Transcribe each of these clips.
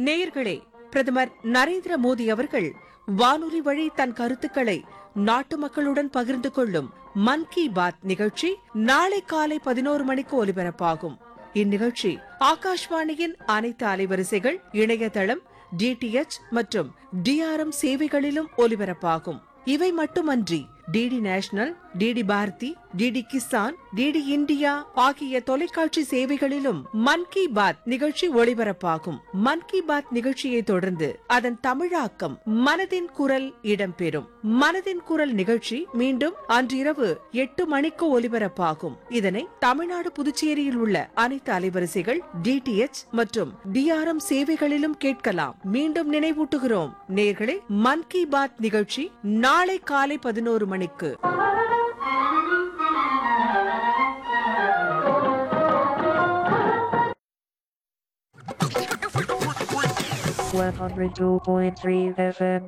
நேயர்களே பிரதமர் நரேந்திர மோடி அவர்கள் வானொலி வழி தன் கருத்துக்களை நாட்டு மக்களுடன் பகிர்ந்து கொள்ளும் மன் கி பாத் நிகழ்ச்சி நாளை காலை பதினோரு மணிக்கு ஒலிபரப்பாகும் இந்நிகழ்ச்சி ஆகாஷ்வாணியின் அனைத்து அலைவரிசைகள் இணையதளம் டிடிஎச் மற்றும் டிஆர்எம் சேவைகளிலும் ஒலிபரப்பாகும் இவை மட்டுமன்றி DD national DD Bharati DD Kisan DD India ஆகிய தொலைக்காட்சி சேவைகளிலும் மன் கி பாத் நிகழ்ச்சி ஒளிபரப்பாகும் மன் கி பாத் நிகழ்ச்சியை தொடர்ந்து அதன் தமிழாக்கம் மனதின் குரல் இடம்பெறும் மனதின் குரல் நிகழ்ச்சி மீண்டும் அன்றிரவு எட்டு மணிக்கு ஒலிபரப்பாகும் இதனை தமிழ்நாடு புதுச்சேரியில் உள்ள அனைத்து அலைவரிசைகள் டிடிஎச் மற்றும் டிஆர்எம் சேவைகளிலும் கேட்கலாம் மீண்டும் நினைவூட்டுகிறோம் நேர்களே மன் கி பாத் நிகழ்ச்சி நாளை காலை பதினோரு மணிக்கு one hundred two point three FM.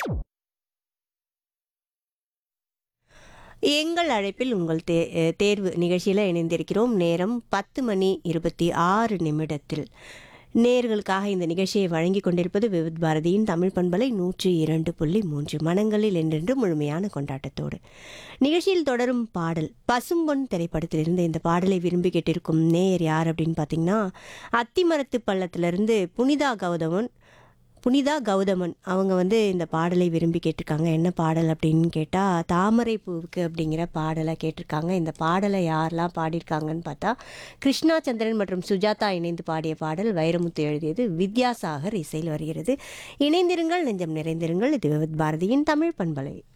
எங்கள் அழைப்பில் உங்கள் தே தேர்வு நிகழ்ச்சியில் இணைந்திருக்கிறோம் நேரம் பத்து மணி இருபத்தி ஆறு நிமிடத்தில் நேர்களுக்காக இந்த நிகழ்ச்சியை வழங்கி கொண்டிருப்பது விவித் பாரதியின் தமிழ் பண்பலை நூற்றி இரண்டு புள்ளி மூன்று மனங்களில் என்றென்று முழுமையான கொண்டாட்டத்தோடு நிகழ்ச்சியில் தொடரும் பாடல் பசும்பொன் திரைப்படத்திலிருந்து இந்த பாடலை விரும்பி கேட்டிருக்கும் நேயர் யார் அப்படின்னு பார்த்தீங்கன்னா அத்திமரத்து பள்ளத்திலிருந்து புனிதா கௌதமன் புனிதா கௌதமன் அவங்க வந்து இந்த பாடலை விரும்பி கேட்டிருக்காங்க என்ன பாடல் அப்படின்னு கேட்டால் தாமரை பூவுக்கு அப்படிங்கிற பாடலை கேட்டிருக்காங்க இந்த பாடலை யாரெல்லாம் பாடியிருக்காங்கன்னு பார்த்தா கிருஷ்ணா சந்திரன் மற்றும் சுஜாதா இணைந்து பாடிய பாடல் வைரமுத்து எழுதியது வித்யாசாகர் இசையில் வருகிறது இணைந்திருங்கள் நெஞ்சம் நிறைந்திருங்கள் இது விவித் பாரதியின் தமிழ் பண்பலை